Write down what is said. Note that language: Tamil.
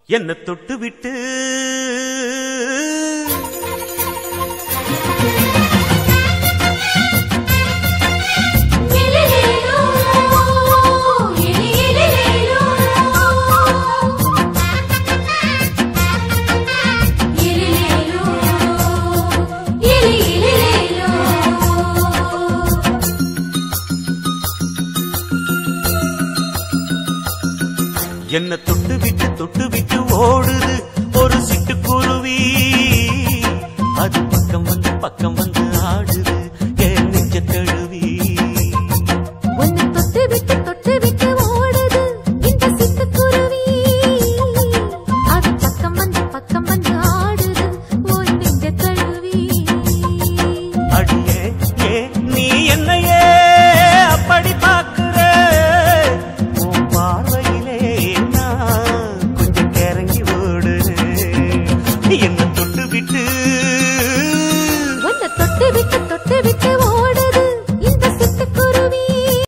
என்ன தொட்டு விட்டு எலிலேலோ எலி எலிலேலோ எலிலேலோ எலி எலிலேலோ என்ன தொட்டு விட்டு தொட்டு விட்டு ஓடுது ஒரு சிட்டுக்குருவி அது பக்கம் வந்து பக்கம் வந்து